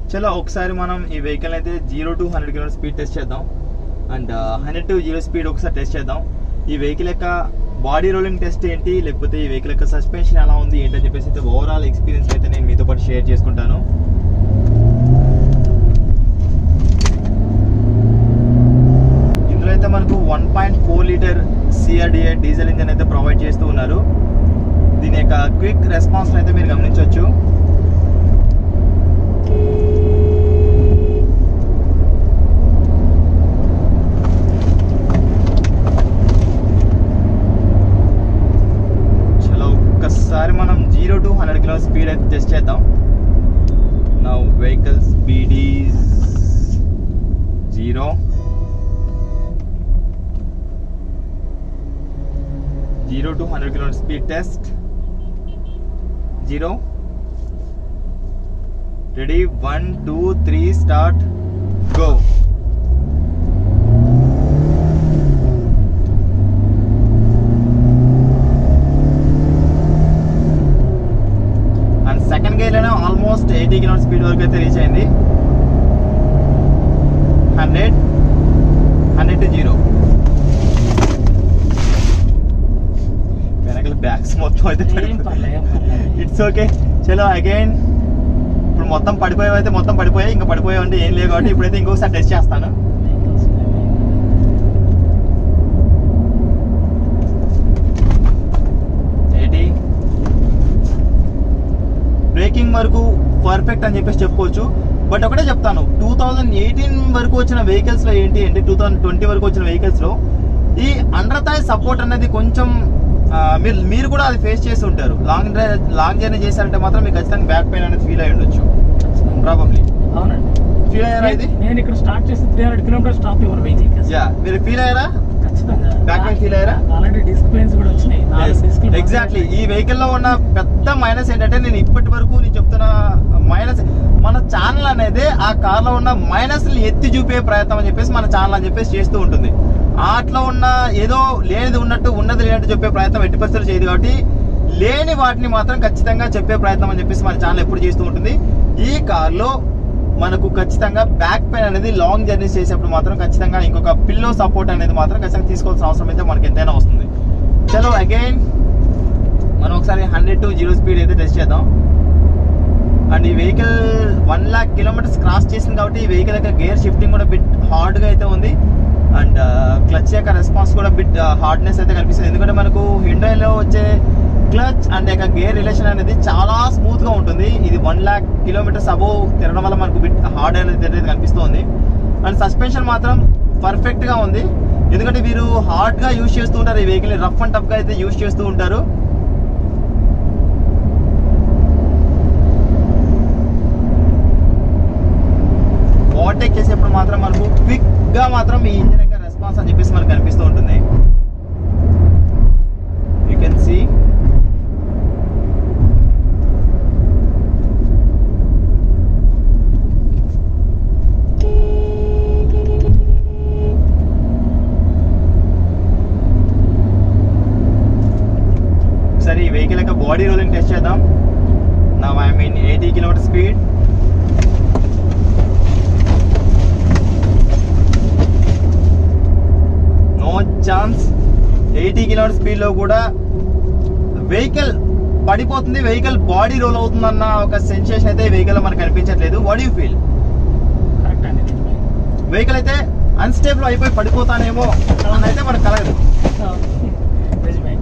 చలో ఒకసారి మనం ఈ వెహికల్ అయితే zero to hundred kilometre speed test చేద్దాం and hundred to zero speed ఒకసారి టెస్ట్ చేద్దాం ఈ వెహికల్ యొక్క బాడీ రోలింగ్ టెస్ట్ ఏంటి లేకపోతే ఈ వెహికల్ యొక్క సస్పెన్షన్ ఎలా ఉంది ఏంటని చెప్పేసి అయితే ఓవరాల్ ఎక్స్పీరియన్స్ అయితే నేను మీతో పాటు షేర్ చేసుకుంటాను ఇందులో అయితే మనకు one point four litre CRDi diesel engine అయితే ప్రొవైడ్ చేస్తూ ఉన్నారు దీని యొక్క క్విక్ రెస్పాన్స్ అయితే మీరు గమనించవచ్చు చలో ఒక్కసారి మనం zero to hundred kilo speed అయితే టెస్ట్ చేద్దాం నా vehicle speed is zero zero to hundred kilometre speed test zero ready one two three start go and second gear లోనే ఆల్మోస్ట్ ఎయిటీ కిలోమీటర్ స్పీడ్ వరకు అయితే రీచ్ అయింది hundred hundred to zero వెనకాల bags మొత్తం అయితే ఏం పర్లేదు, ఏం పర్లేదు. ఇట్స్ ఓకే చలో అగైన్ ఇప్పుడు మొత్తం పడిపోయావు అయితే మొత్తం పడిపోయాయి ఇంకా పడిపోయావు అంటే ఏం లేవు కాబట్టి ఇప్పుడైతే ఇంకొకసారి టెస్ట్ చేస్తాను ఎయిటీ బ్రేకింగ్ వరకు పర్ఫెక్ట్ అని చెప్పేసి చెప్పుకోవచ్చు బట్ ఒకటే చెప్తాను టూ థౌజండ్ ఎయిటీన్ వరకు వచ్చిన వెహికల్స్ లో ఏంటి అంటే టూ థౌజండ్ ట్వంటీ వరకు వచ్చిన వెహికల్స్ లో ఈ అండర్ థాయ్ సపోర్ట్ అనేది కొంచెం ఆ, మీరు మీరు కూడా అది ఫేస్ చేసి ఉంటారు లాంగ్ డ్రైవ్ లాంగ్ జర్నీ చేశారంటే మాత్రం మీకు ఖచ్చితంగా బ్యాక్ పెయిన్ అనేది ఫీల్ అయి ఉండొచ్చు ప్రాబబ్లీ అవునండి ఫీల్ అయ్యారా ఇది నేను ఇక్కడ స్టార్ట్ చేసి త్రీ హండ్రెడ్ కిలోమీటర్ స్టాప్ ఇవ్వను వెహికల్ యా మీరు ఫీల్ అయ్యారా ఖచ్చితంగా Back pain feel అయ్యారా? ఆల్రెడీ డిస్క్ పెయిన్స్ కూడా వచ్చినాయి నాలుగు disc లు ఎగ్జాక్ట్లీ ఈ వెహికల్ లో ఉన్న పెద్ద మైనస్ ఏంటంటే నేను ఇప్పటి వరకు నేను చెప్తున్న మైనస్ మన ఛానల్ అనేది ఆ కార్ లో ఉన్న మైనస్ ఎత్తి చూపే ప్రయత్నం అని చెప్పేసి మన ఛానల్ అని చెప్పేసి చేస్తూ ఉంటుంది అట్లా ఉన్న ఏదో లేనిది ఉన్నట్టు ఉన్నది లేనట్టు చెప్పే ప్రయత్నం ఎట్టి పరిస్థితులు చేయదు కాబట్టి లేని వాటిని మాత్రం ఖచ్చితంగా చెప్పే ప్రయత్నం అని చెప్పేసి మన ఛానల్ ఎప్పుడు చేస్తూ ఉంటుంది ఈ కార్ లో మనకు ఖచ్చితంగా బ్యాక్ పెయిన్ అనేది లాంగ్ జర్నీస్ చేసేప్పుడు మాత్రం ఖచ్చితంగా ఇంకొక పిల్లో సపోర్ట్ అనేది మాత్రం ఖచ్చితంగా తీసుకోవాల్సిన అవసరం అయితే మనకి ఎంతైనా వస్తుంది చలో అగైన్ మనం ఒకసారి హండ్రెడ్ టు జీరో స్పీడ్ అయితే టెస్ట్ చేద్దాం అండ్ ఈ vehicle one lakh kilometres cross చేసింది కాబట్టి ఈ వెహికల్ యొక్క గేర్ షిఫ్టింగ్ కూడా బిట్ హార్డ్గా అయితే ఉంది అండ్ క్లచ్ యొక్క రెస్పాన్స్ కూడా బిట్ హార్డ్నెస్ అయితే కనిపిస్తుంది ఎందుకంటే మనకు హిండైలో వచ్చే క్లచ్ అండ్ యొక్క గేర్ రిలేషన్ అనేది చాలా స్మూత్ గా ఉంటుంది ఇది వన్ లాక్ కిలోమీటర్స్ అబోవ్ తిరగడం వల్ల మనకు బిట్ హార్డ్ అనేది అనేది కనిపిస్తుంది అండ్ సస్పెన్షన్ మాత్రం పర్ఫెక్ట్ గా ఉంది ఎందుకంటే వీరు హార్డ్ గా యూజ్ చేస్తూ ఉంటారు ఈ వెహికల్ రఫ్ అండ్ టఫ్ గా అయితే యూజ్ చేస్తూ ఉంటారు ఓవర్టేక్ చేసేప్పుడు మాత్రం మనకు క్విక్ గా మాత్రం ఈ ఇంజిన్ యొక్క రెస్పాన్స్ అని చెప్పేసి మనకు కనిపిస్తూ ఉంటుంది యూ కెన్ సీ సరే ఈ వెహికల్ యొక్క బాడీ రోలింగ్ టెస్ట్ చేద్దాం నా I mean eighty kilometre speed no chance eighty kilometre speed లో కూడా వెహికల్ పడిపోతుంది వెహికల్ బాడీ రోల్ అవుతుందన్న ఒక సెన్సేషన్ అయితే వెహికల్ లో మనకు కనిపించట్లేదు వాట్ యూ ఫీల్ కరెక్ట్ అండి నిజమే. వెహికల్ అయితే అన్స్టేబుల్ అయిపోయి పడిపోతానేమో అని అయితే మనకు కలగదు నిజమే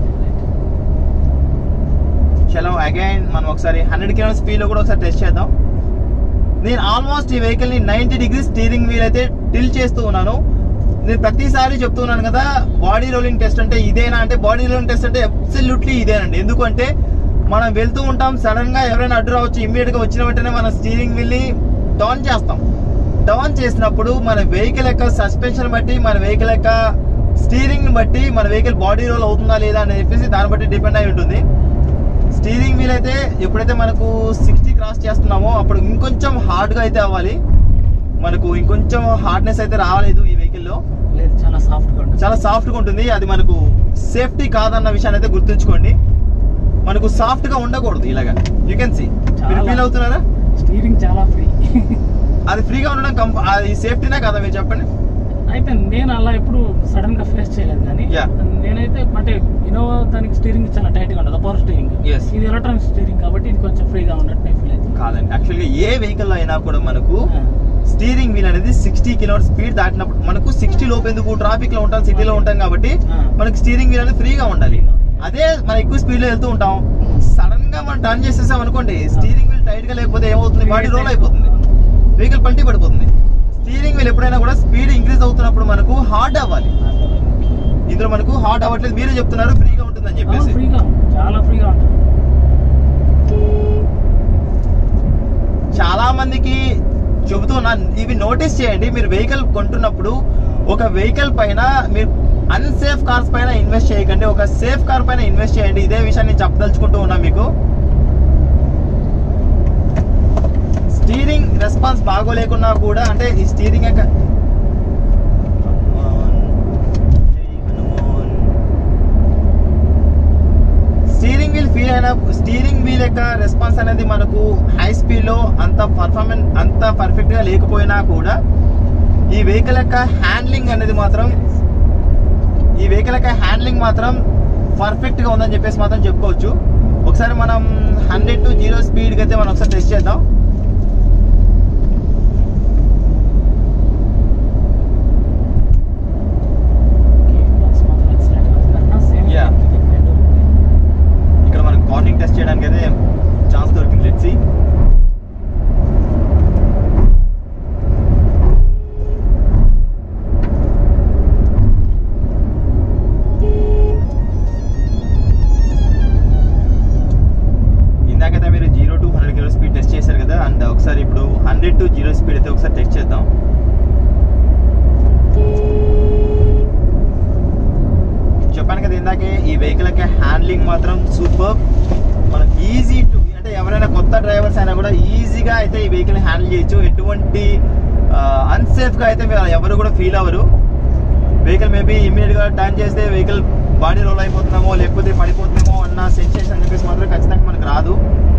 చలో అగైన్ మనం ఒకసారి హండ్రెడ్ కిలోమీటర్ స్పీడ్ లో కూడా ఒకసారి టెస్ట్ చేద్దాం నేను ఆల్మోస్ట్ ఈ వెహికల్ ని నైన్టీ డిగ్రీ స్టీరింగ్ వీల్ అయితే టిల్ చేస్తూ ఉన్నాను నేను ప్రతిసారి చెప్తున్నాను కదా బాడీ రోలింగ్ టెస్ట్ అంటే ఇదేనా అంటే బాడీ రోలింగ్ టెస్ట్ అంటే అబ్సల్యూట్లీ ఇదేనండి ఎందుకంటే మనం వెళ్తూ ఉంటాం సడన్ గా ఎవరైనా అడ్డు రావచ్చు ఇమ్మీడియట్ గా వచ్చిన వెంటనే మన స్టీరింగ్ వీల్ ని డౌన్ చేస్తాం డౌన్ చేసినప్పుడు మన వెహికల్ యొక్క సస్పెన్షన్ బట్టి మన వెహికల్ యొక్క స్టీరింగ్ ని బట్టి మన వెహికల్ బాడీ రోల్ అవుతుందా లేదా అని చెప్పేసి దాన్ని బట్టి డిపెండ్ అయి ఉంటుంది స్టీరింగ్ వీల్ అయితే ఎప్పుడైతే మనకు సిక్స్టీ క్రాస్ చేస్తున్నామో అప్పుడు ఇంకొంచెం హార్డ్ గా అయితే అవ్వాలి మనకు ఇంకొంచెం హార్డ్నెస్ అయితే రాలేదు ఈ వెహికల్ లో లేదు చాలా సాఫ్ట్ గా ఉంటుంది చాలా సాఫ్ట్ గా ఉంటుంది అది మనకు సేఫ్టీ కాదన్న విషయాన్ని అయితే గుర్తుంచుకోండి మనకు సాఫ్ట్ గా ఉండకూడదు ఇలాగా యూ కెన్ సీ మీరు చాలా. ఫీల్ అవుతున్నారా స్టీరింగ్ చాలా ఫ్రీ అది ఫ్రీగా ఉండడం కంఫ- అది సేఫ్టీనే కదా మీరు చెప్పండి అయితే నేను అలా ఎప్పుడు సడన్ గా ఫేస్ చేయలేదు కానీ Yeah. నేనైతే అంటే ఇన్నోవా దానికి స్టీరింగ్ చాలా టైట్ గా ఉంటుంది పవర్ స్టీరింగ్ Yes. ఇది ఎలక్ట్రానిక్ స్టీరింగ్ కాబట్టి ఇది కొంచెం ఫ్రీగా ఉన్నట్టు నేను ఫీల్ అవుతుంది కాదండి యాక్చువల్గా ఏ వెహికల్ అయినా కూడా మనకు స్టీరింగ్ వీల్ అనేది సిక్స్టీ కిలోమీటర్ స్పీడ్ దాటినప్పుడు మనకు సిక్స్టీ లోపు ఎందుకు ట్రాఫిక్ లో ఉంటాం సిటీలో ఉంటాం కాబట్టి ఆ. మనకి స్టీరింగ్ వీల్ అనేది ఫ్రీగా ఉండాలి అదే మనం ఎక్కువ స్పీడ్ లో వెళ్తూ ఉంటాం సడన్ గా మనం టర్న్ చేసేసాం అనుకోండి స్టీరింగ్ వీల్ టైట్ గా లేకపోతే ఏమవుతుంది బాడీ రోల్ అయిపోతుంది వెహికల్ పల్టీ పడిపోతుంది స్టీరింగ్ వీల్ ఎప్పుడైనా కూడా స్పీడ్ ఇంక్రీజ్ అవుతున్నప్పుడు మనకు హార్డ్ అవ్వాలి ఇందులో మనకు హార్డ్ అవ్వట్లేదు మీరే చెప్తున్నారు ఫ్రీగా ఉంటుందని చెప్పేసి ఫ్రీగా చాలా ఫ్రీగా ఉంటుంది చాలా మందికి చెబుతున్నా ఇవి నోటీస్ చేయండి మీరు వెహికల్ కొంటున్నప్పుడు ఒక వెహికల్ పైన మీరు అన్సేఫ్ కార్స్ పైన ఇన్వెస్ట్ చేయకండి ఒక సేఫ్ కార్ పైన ఇన్వెస్ట్ చేయండి ఇదే విషయాన్ని చెప్పదలుచుకుంటూ ఉన్నా మీకు స్టీరింగ్ రెస్పాన్స్ బాగోలేకున్నా కూడా అంటే ఈ స్టీరింగ్ యొక్క స్టీరింగ్ వీల్ ఫీల్ అయిన స్టీరింగ్ వీల్ యొక్క రెస్పాన్స్ అనేది మనకు హై స్పీడ్ లో అంత పర్ఫార్మెన్స్ అంత పర్ఫెక్ట్ గా లేకపోయినా కూడా ఈ వెహికల్ యొక్క హ్యాండ్లింగ్ అనేది మాత్రం ఈ వెహికల్ యొక్క హ్యాండ్లింగ్ మాత్రం పర్ఫెక్ట్ గా ఉందని చెప్పేసి మాత్రం చెప్పుకోవచ్చు ఒకసారి మనం హండ్రెడ్ టు జీరో స్పీడ్ కి అయితే మనం ఒకసారి టెస్ట్ చేద్దాం Gearbox మాత్రం excellent గా ఉంది. అన్నా same Yeah. రెండు ఇక్కడ మనం కార్నింగ్ టెస్ట్ చేయడానికి అయితే ఛాన్స్ దొరికింది లెట్సి ఇందాకైతే మీరు zero to hundred kilo speed test చేశారు కదా అండ్ ఒకసారి ఇప్పుడు హండ్రెడ్ టు జీరో స్పీడ్ అయితే ఒకసారి టెస్ట్ చేద్దాం చెప్పాను కదా ఇందాకే ఈ వెహికల్ యొక్క హ్యాండ్లింగ్ మాత్రం సూపర్ మనం ఈజీ టు అంటే ఎవరైనా కొత్త డ్రైవర్స్ అయినా కూడా ఈజీగా అయితే ఈ వెహికల్ హ్యాండిల్ చేయొచ్చు ఎటువంటి అన్సేఫ్ గా అయితే మీరు ఎవరు కూడా ఫీల్ అవ్వరు వెహికల్ మేబీ ఇమీడియట్ గా టర్న్ చేస్తే వెహికల్ బాడీ రోల్ అయిపోతున్నామో లేకపోతే పడిపోతున్నామో అన్న సెన్సేషన్ అని చెప్పేసి మాత్రం ఖచ్చితంగా మనకు రాదు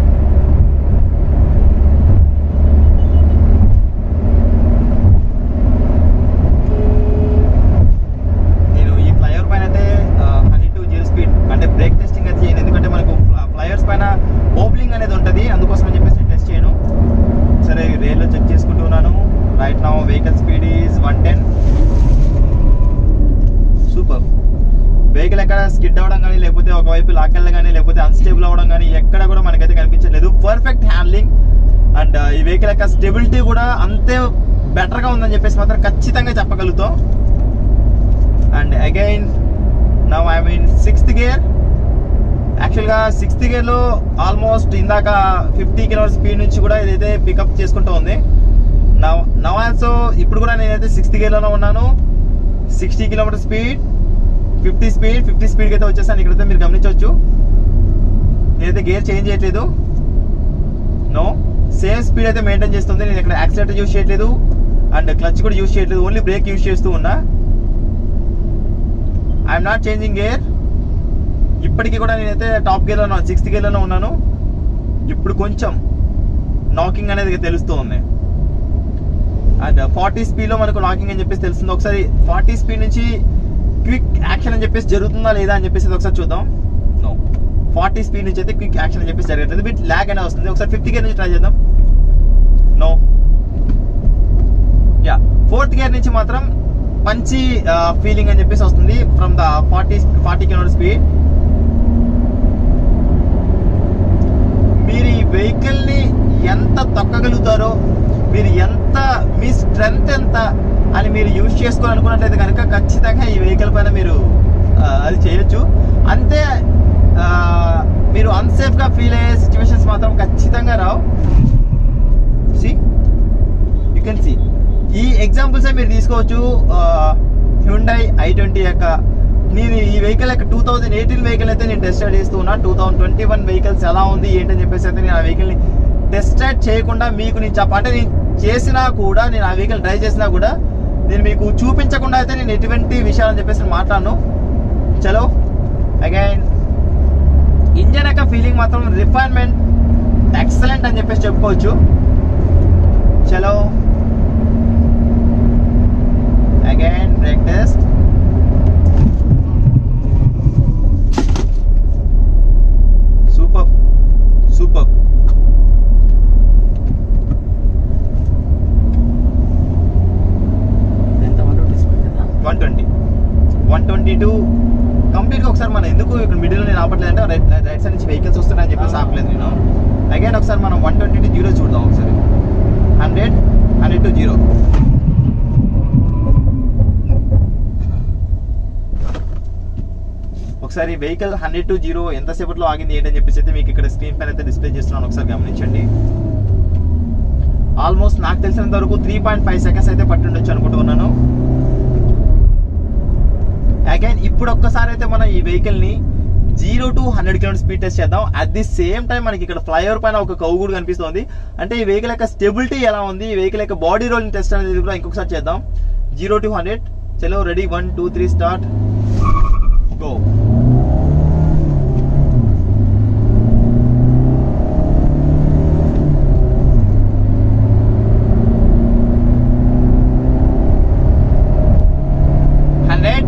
నేను ఈ ఫ్లైఓవర్ పైన అయితే హండ్రెడ్ టు జీరో స్పీడ్ అంటే బ్రేక్ టెస్టింగ్ అయితే చేయను ఎందుకంటే మనకు ఫ్లైఓవర్స్ పైన ఓపెనింగ్ అనేది ఉంటుంది అందుకోసం అని చెప్పేసి నేను టెస్ట్ చేయను సరే రేల్లో చెక్ చేసుకుంటూ ఉన్నాను రైట్ నా vehicle speed is one ten super vehicle ఎక్కడ స్కిడ్ అవ్వడం కానీ లేకపోతే ఒకవైపు లాకెళ్ళడం కానీ లేకపోతే అన్స్టేబుల్ అవ్వడం కానీ ఎక్కడ కూడా మనకైతే కనిపించలేదు పర్ఫెక్ట్ హ్యాండ్లింగ్ అండ్ ఈ వెహికల్ యొక్క స్టెబిలిటీ కూడా అంతే బెటర్గా ఉందని చెప్పేసి మాత్రం ఖచ్చితంగా చెప్పగలుగుతాం and again now I mean sixth gear యాక్చువల్గా సిక్స్త్ గేర్లో ఆల్మోస్ట్ ఇందాక ఫిఫ్టీ కిలోమీటర్ స్పీడ్ నుంచి కూడా ఇదైతే పికప్ చేసుకుంటూ ఉంది నవ్ నవ్ ఆల్సో ఇప్పుడు కూడా నేనైతే సిక్స్త్ గేర్లోనే ఉన్నాను sixty kilometre speed fifty speed fifty స్పీడ్కి అయితే వచ్చేసాను ఇక్కడైతే మీరు గమనించవచ్చు నేనైతే గేర్ చేంజ్ చేయట్లేదు నో సేమ్ స్పీడ్ అయితే మెయింటైన్ చేస్తుంది నేను ఇక్కడ యాక్సిలేటర్ యూస్ చేయట్లేదు అండ్ క్లచ్ కూడా యూస్ చేయట్లేదు ఓన్లీ బ్రేక్ యూస్ చేస్తూ ఉన్నా ఐఎమ్ నాట్ చేంజింగ్ గేర్ ఇప్పటికీ కూడా నేనైతే టాప్ గేర్లో ఉన్నాను సిక్స్త్ గేర్లోనే ఉన్నాను ఇప్పుడు కొంచెం నాకింగ్ అనేది తెలుస్తూ ఉంది అండ్ ఫార్టీ స్పీడ్లో మనకు నాకింగ్ అని చెప్పేసి తెలుస్తుంది ఒకసారి ఫార్టీ స్పీడ్ నుంచి క్విక్ యాక్షన్ అని చెప్పేసి జరుగుతుందా లేదా అని చెప్పేసి ఒకసారి చూద్దాం నో ఫార్టీ స్పీడ్ నుంచి అయితే క్విక్ యాక్షన్ అని చెప్పేసి జరగట్లేదు బిట్ ల్యాగ్ అనేది వస్తుంది ఒకసారి ఫిఫ్త్ గేర్ నుంచి ట్రై చేద్దాం నో యా ఫోర్త్ గేర్ నుంచి మాత్రం మంచి ఫీలింగ్ అని చెప్పేసి వస్తుంది from the forty forty kilometre speed మీరు ఈ వెహికల్ ని ఎంత తొక్కగలుగుతారో మీరు ఎంత మీ స్ట్రెంగ్త్ ఎంత అని మీరు యూజ్ చేసుకోవాలనుకున్నట్లయితే కనుక ఖచ్చితంగా ఈ వెహికల్ పైన మీరు ఆ, అది చేయొచ్చు అంతే ఆ, మీరు అన్సేఫ్ గా ఫీల్ అయ్యే సిచ్యువేషన్స్ మాత్రం ఖచ్చితంగా రావు సి యూ కెన్ సి ఈ ఎగ్జాంపుల్స్ మీరు తీసుకోవచ్చు హ్యుండై ఐ ట్వంటీ యొక్క నేను ఈ వెహికల్ యొక్క టూ థౌజండ్ ఎయిటీన్ వెహికల్ అయితే నేను టెస్ట్ రైడ్ చేస్తూ ఉన్నా two thousand twenty one vehicles ఎలా ఉంది ఏంటని చెప్పేసి అయితే నేను ఆ వెహికల్ని టెస్ట్ రైడ్ చేయకుండా మీకు నేను చెప్ప అంటే నేను చేసినా కూడా నేను ఆ వెహికల్ డ్రైవ్ చేసినా కూడా నేను మీకు చూపించకుండా అయితే నేను ఎటువంటి విషయాలని చెప్పేసి నేను మాట్లాడను చలో అగైన్ ఇంజన్ యొక్క ఫీలింగ్ మాత్రం రిఫైన్మెంట్ ఎక్సలెంట్ అని చెప్పేసి చెప్పుకోవచ్చు చలో ఇటు కంప్లీట్ గా ఒకసారి మనం ఎందుకు ఇక్కడ మిడిల్ నేను ఆపట్లేదు అంటే రైట్ రైట్ సైడ్ నుంచి వెహికల్స్ వస్తున్నాయని చెప్పేసి ఆపలేదు నేను అగైన్ ఒకసారి మనం వన్ ట్వంటీ టు జీరో చూద్దాం ఒకసారి హండ్రెడ్ హండ్రెడ్ టు జీరో ఒకసారి వెహికల్ హండ్రెడ్ టు జీరో ఎంతసేపట్లో ఆగింది ఏంటని చెప్పేసి అయితే మీకు ఇక్కడ స్క్రీన్ పైన అయితే డిస్ప్లే చేస్తున్నాను ఒకసారి గమనించండి ఆల్మోస్ట్ నాకు తెలిసినంత వరకు త్రీ పాయింట్ ఫైవ్ సెకండ్స్ అయితే పట్టుండొచ్చు అనుకుంటున్నాను అగైన్ ఇప్పుడు ఒక్కసారి అయితే మనం ఈ వెహికల్ ని zero to hundred kilometre speed test చేద్దాం అట్ ది సేమ్ టైం మనకి ఇక్కడ ఫ్లైఓవర్ పైన ఒక కౌ కూడా కనిపిస్తుంది అంటే ఈ వెహికల్ యొక్క స్టెబిలిటీ ఎలా ఉంది ఈ వెహికల్ యొక్క బాడీ రోలింగ్ టెస్ట్ అనేది కూడా ఇంకొకసారి చేద్దాం జీరో టు హండ్రెడ్ చలో ready one two three start go hundred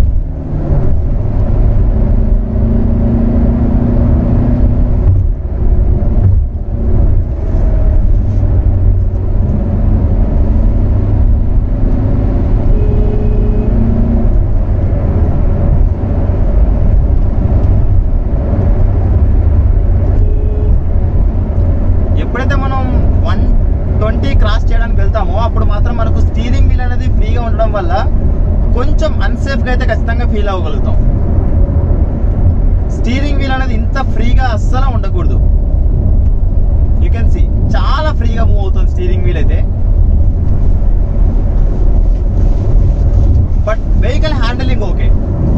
ఎప్పుడైతే మనం వన్ ట్వంటీ క్రాస్ చేయడానికి వెళ్తామో అప్పుడు మాత్రం మనకు స్టీరింగ్ వీల్ అనేది ఫ్రీగా ఉండడం వల్ల కొంచెం అన్సేఫ్ గా అయితే ఖచ్చితంగా ఫీల్ అవ్వగలుగుతాం స్టీరింగ్ వీల్ అనేది ఇంత ఫ్రీగా అస్సలు ఉండకూడదు యూ కెన్ సి చాలా ఫ్రీగా మూవ్ అవుతుంది స్టీరింగ్ వీల్ అయితే బట్ వెహికల్ హ్యాండిలింగ్ ఓకే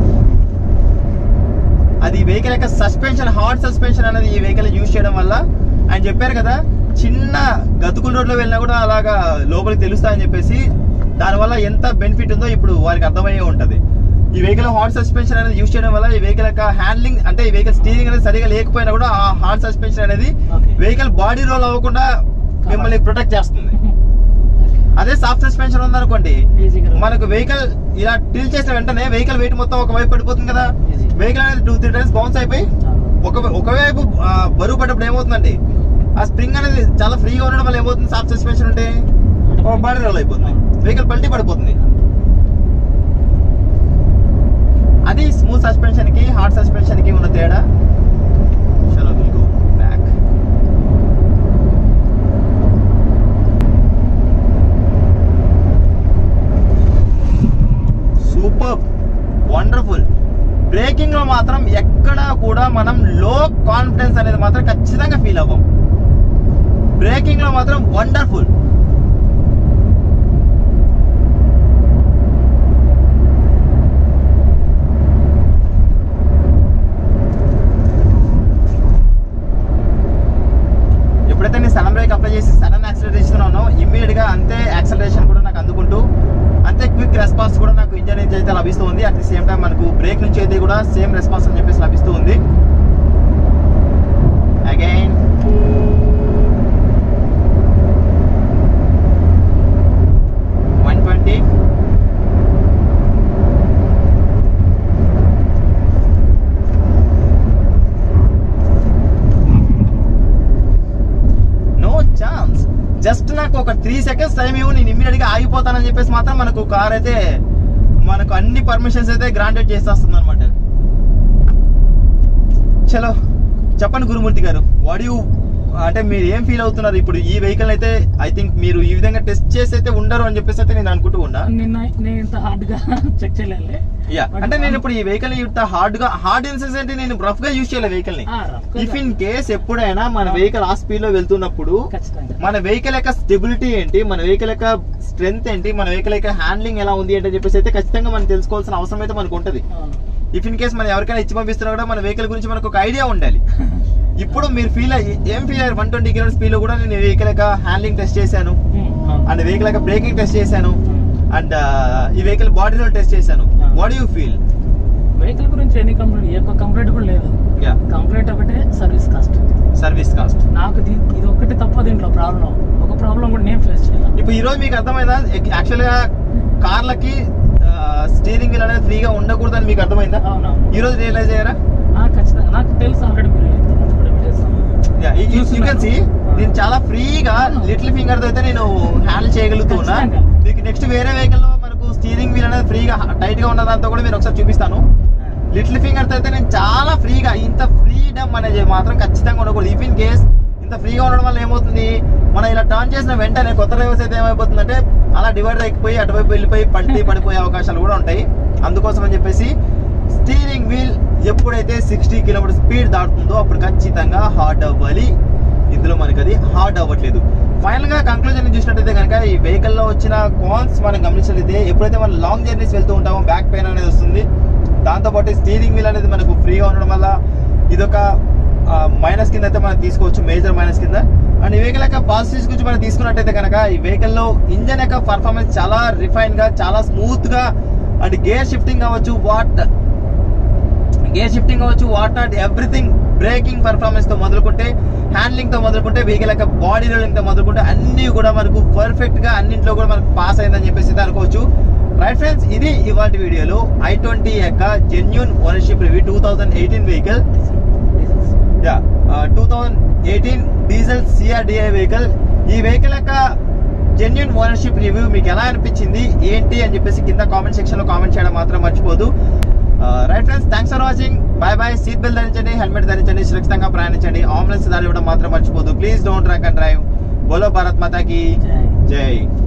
అది వెహికల్ యొక్క సస్పెన్షన్ హార్డ్ సస్పెన్షన్ అనేది ఈ వెహికల్ యూజ్ చేయడం వల్ల ఆయన చెప్పారు కదా చిన్న గతుకుల రోడ్లో వెళ్ళినా కూడా అలాగా లోపలికి తెలుస్తాయని చెప్పేసి దానివల్ల ఎంత బెనిఫిట్ ఉందో ఇప్పుడు వారికి అర్థమయ్యే ఉంటది ఈ వెహికల్ హార్డ్ సస్పెన్షన్ అనేది యూజ్ చేయడం వల్ల ఈ వెహికల్ యొక్క హ్యాండ్లింగ్ అంటే ఈ వెహికల్ స్టీరింగ్ అనేది సరిగా లేకపోయినా కూడా ఆ హార్డ్ సస్పెన్షన్ అనేది Okay. వెహికల్ బాడీ రోల్ అవ్వకుండా మిమ్మల్ని ప్రొటెక్ట్ చేస్తుంది అదే సాఫ్ట్ సస్పెన్షన్ ఉందనుకోండి ఈజీగా మనకు వెహికల్ ఇలా టిల్ చేసిన వెంటనే వెహికల్ వెయిట్ మొత్తం ఒక వైపు పడిపోతుంది కదా Easy. వెహికల్ అనేది టూ త్రీ టైమ్స్ బౌన్స్ అయిపోయి ఒక ఒకవైపు ఆ, బరువు పడ్డప్పుడు ఏమవుతుందండి ఆ స్ప్రింగ్ అనేది చాలా ఫ్రీగా ఉండడం వల్ల ఏమవుతుంది సాఫ్ట్ సస్పెన్షన్ ఉంటే బాడీ రోల్ అయిపోతుంది వెహికల్ పల్టీ పడిపోతుంది అది స్మూత్ సస్పెన్షన్ కి హార్డ్ సస్పెన్షన్ కి ఉన్న తేడా చలో will go back super wonderful braking లో మాత్రం ఎక్కడ కూడా మనం లో కాన్ఫిడెన్స్ అనేది మాత్రం ఖచ్చితంగా ఫీల్ అవ్వం బ్రేకింగ్ లో మాత్రం వండర్ఫుల్ ఎప్పుడైతే నేను సడన్ బ్రేక్ అప్లై చేసి సడన్ యాక్సిలరేట్ ఇస్తున్నానో ఇమ్మీడియట్ గా అంతే యాక్సిలరేషన్ కూడా నాకు అందుకుంటూ అంతే క్విక్ రెస్పాన్స్ కూడా నాకు ఇంజన్ నుంచి అయితే లభిస్తూ ఉంది అట్ ది సేమ్ టైం మనకు బ్రేక్ నుంచి అయితే కూడా సేమ్ రెస్పాన్స్ అని చెప్పేసి లభిస్తూ ఉంది again one twenty no chance just నాకు ఒక త్రీ సెకండ్స్ టైం ఇవ్వు నేను ఇమ్మీడియట్ గా ఆగిపోతానని చెప్పేసి మాత్రం మనకు కార్ అయితే మనకు అన్ని పర్మిషన్స్ అయితే గ్రాంటెడ్ చేసేస్తుంది అనమాట చలో చెప్పండి గురుమూర్తి గారు వాట్ యూ అంటే మీరు ఏం ఫీల్ అవుతున్నారు ఇప్పుడు ఈ వెహికల్ అయితే ఐ థింక్ మీరు ఈ విధంగా టెస్ట్ చేసి అయితే ఉండరు అని చెప్పేసి అయితే నేను అనుకుంటూ ఉన్నా నిన్న నేను ఇంత హార్డ్ గా చెక్ చేయలేదు యా అంటే నేను ఇప్పుడు ఈ వెహికల్ ఇంత హార్డ్ గా హార్డ్ ఇన్సెన్స్ అంటే నేను రఫ్ గా యూజ్ చేయలేదు వెహికల్ ని ఆ, rough గా ఇఫ్ ఇన్ కేస్ ఎప్పుడైనా మన వెహికల్ ఆ స్పీడ్ లో వెళ్తున్నప్పుడు ఖచ్చితంగా మన వెహికల్ యొక్క స్టెబిలిటీ ఏంటి మన వెహికల్ యొక్క స్ట్రెంగ్త్ ఏంటి మన వెహికల్ యొక్క హ్యాండ్లింగ్ ఎలా ఉంది అంటే చెప్పేసి అయితే ఖచ్చితంగా మనం తెలుసుకోవాల్సిన అవసరం అయితే మనకు ఉంటది అవును. ఇఫ్ ఇన్ కేస్ మనం ఎవరికైనా ఇచ్చి పంపిస్తున్నా కూడా మన వెహికల్ గురించి మనకు ఒక ఐడియా ఉండాలి ఇప్పుడు మీరు ఫీల్ ఏం ఫీల్ అయ్యారు వన్ ట్వంటీ కిలోమీటర్ స్పీడ్ లో కూడా నేను వెహికల్ యొక్క హ్యాండ్లింగ్ టెస్ట్ చేశాను ఉమ్, అవును. అండ్ వెహికల్ యొక్క బ్రేకింగ్ టెస్ట్ చేశాను ఉమ్. అండ్ ఈ వెహికల్ బాడీ రోల్ టెస్ట్ చేశాను Ah. What you feel vehicle గురించి ఎన్ని కంప్లైంట్ ఏ ఒక్క కంప్లైంట్ కూడా లేదు యా కంప్లైంట్ ఒకటే సర్వీస్ కాస్ట్ సర్వీస్ కాస్ట్ నాకు దీ- ఇది ఒక్కటి తప్ప దీంట్లో ప్రాబ్లం ఒక ప్రాబ్లం కూడా నేను ఫేస్ చేయాలి ఇప్పుడు ఈ రోజు మీకు అర్థమైందా యాక్చువల్ గా కార్లకి స్టీరింగ్ వీల్ అనేది ఫ్రీగా ఉండకూడదని మీకు అర్థమైందా అవునవును ఈ రోజు రియలైజ్ అయ్యారా ఆ, ఖచ్చితంగా నాకు తెలుసు ఆల్రెడీ మీరు ఇంతకుముందు కూడా మీరు చేస్తాం యూ కెన్ సి నేను చాలా ఫ్రీగా లిటిల్ ఫింగర్ తో అయితే నేను హ్యాండిల్ చేయగలుగుతున్నా ఖచ్చితంగా. మీకు నెక్స్ట్ వేరే వెహికల్ లో మనకు స్టీరింగ్ వీల్ అనేది ఫ్రీగా టైట్ గా ఉన్న దాంతో కూడా మీరు ఒకసారి చూపిస్తాను లిటిల్ ఫింగర్ తో అయితే నేను చాలా ఫ్రీగా ఇంత ఫ్రీడమ్ అనేది మాత్రం ఖచ్చితంగా ఉండకూడదు ఇఫ్ ఇన్ కేస్ ఇంత ఫ్రీగా ఉండడం వల్ల ఏమవుతుంది మనం ఇలా టర్న్ చేసిన వెంటనే కొత్త డ్రైవర్స్ అయితే ఏమైపోతుందంటే అలా డివైడర్ ఎక్కిపోయి అటువైపు వెళ్ళిపోయి పల్టీ పడిపోయే అవకాశాలు కూడా ఉంటాయి అందుకోసం అని చెప్పేసి స్టీరింగ్ వీల్ ఎప్పుడైతే సిక్స్టీ కిలోమీటర్ స్పీడ్ దాటుతుందో అప్పుడు ఖచ్చితంగా హార్డ్ అవ్వాలి ఇందులో మనకి అది హార్డ్ అవ్వట్లేదు ఫైనల్ గా కంక్లూజన్ చూసినట్టయితే కనుక ఈ వెహికల్ లో వచ్చిన కాన్స్ మనం గమనించినట్లయితే ఎప్పుడైతే మనం లాంగ్ జర్నీస్ వెళ్తూ ఉంటామో బ్యాక్ పెయిన్ అనేది వస్తుంది దాంతో పాటు స్టీరింగ్ వీల్ అనేది మనకు ఫ్రీగా ఉండడం వల్ల ఇదొక మైనస్ కింద అయితే మనం తీసుకోవచ్చు మేజర్ మైనస్ కింద అండ్ ఈ వెహికల్ యొక్క పాజిటివ్స్ గురించి మనం తీసుకున్నట్టయితే కనుక ఈ వెహికల్ లో ఇంజన్ యొక్క పర్ఫార్మెన్స్ చాలా రిఫైన్ గా చాలా స్మూత్ గా అండ్ గేర్ షిఫ్టింగ్ అవ్వచ్చు వాట్ గేర్ షిఫ్టింగ్ అవ్వచ్చు what not everything braking performance తో మొదలుకుంటే హ్యాండ్లింగ్ తో మొదలుకుంటే వెహికల్ యొక్క బాడీ రోలింగ్ తో మొదలుకుంటే అన్ని కూడా మనకు పర్ఫెక్ట్ గా అన్నింటిలో కూడా మనకు పాస్ అయిందని చెప్పేసి అయితే అనుకోవచ్చు రైట్ ఫ్రెండ్స్ ఇది ఇవాటి వీడియోలో ఐ ట్వంటీ యొక్క genuine ownership review two thousand eighteen vehicle yeah two thousand eighteen diesel CRDi vehicle ఈ వెహికల్ యొక్క జెన్యున్ ఓనర్షిప్ రివ్యూ మీకు ఎలా అనిపించింది ఏంటి అని చెప్పేసి కింద కామెంట్ సెక్షన్ లో కామెంట్ చేయడం మాత్రం మర్చిపోదు right friends thanks for watching bye bye seat belt ధరించండి హెల్మెట్ ధరించండి సురక్షితంగా ప్రయాణించండి ఆంబులెన్స్ దారి ఇవ్వడం మాత్రం మర్చిపోదు please don't drunk and drive బోలో భారత్ మాతాకి జై జై